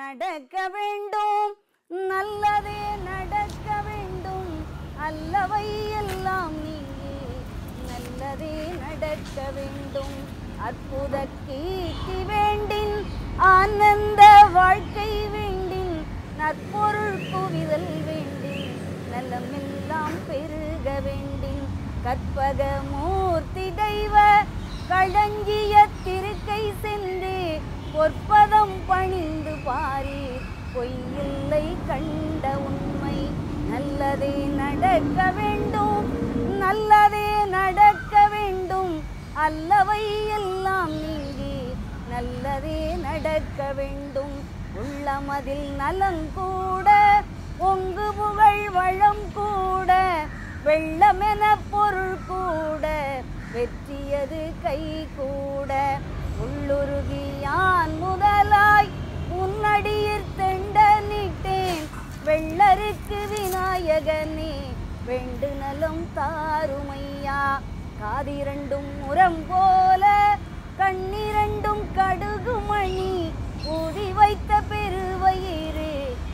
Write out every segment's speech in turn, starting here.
நடக்க வேண்டும் நல்லதே நடக்க வேண்டும் அல்லவை எல்லாம் நீங்கி நல்லதே நடக்க வேண்டும் அற்புத கீர்த்தி வேண்டின் ஆனந்த வாழ்க்கை வேண்டின் நற்பொருள் குவிதல் வேண்டின் நலமெல்லாம் பெருக வேண்டின் கற்பக மூர்த்தி தெய்வ களஞ்சிய திருக்கை சென்று பொற்பதம் பணிந்து பாரீர் பொய்யில்லை கண்ட உண்மை நல்லதே நடக்க வேண்டும் நல்லதே நடக்க வேண்டும் அல்லவை எல்லாம் நீங்கி நல்லதே நடக்க வேண்டும் உள்ளமதில் நலங்கூட பொங்கு புகழ் வளம் கூட வெள்ளமென பொருள் கூட வெற்றியது கை கூட உள்ளுருகி யான் முதலாய் உன்னடியிற் தெண்ட நிட்டேன் வெள்ளருக்கு விநாயகனே வெண்டு நலம் தாருமையா காதிரண்டும் முரம் போல கண்ணிரண்டும் கடுகுமணி ஊதி வைத்த பெருவயிறு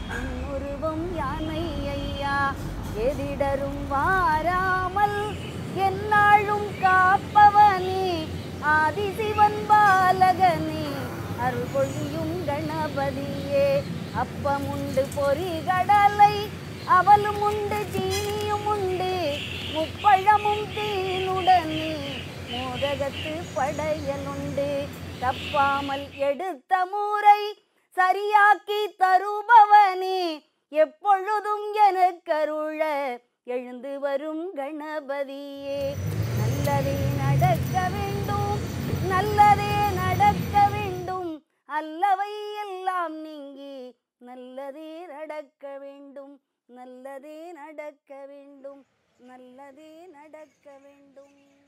உருவம் யானை ஐயா எதிடரும் வாராமல் எந்நாளும் காப்பவனே ஆதிசிவன் பாலகனே அருள் பொழியும் கணபதியே அப்பமுண்டு பொறி கடலை அவலும் உண்டு சீனியும் உண்டு முப்பழமும் தேனுடனே மோதகத்து படையலுண்டு தப்பாமல் எடுத்த முறை சரியாக்கி தருபவனே எப்பொழுதும் எனக்கருள எழுந்து வரும் கணபதியே நல்லதே நடக்க வேண்டும் நல்லதே நடக்க வேண்டும் அல்லவை எல்லாம் நீங்கி நல்லதே நடக்க வேண்டும் நல்லதே நடக்க வேண்டும் நல்லதே நடக்க வேண்டும்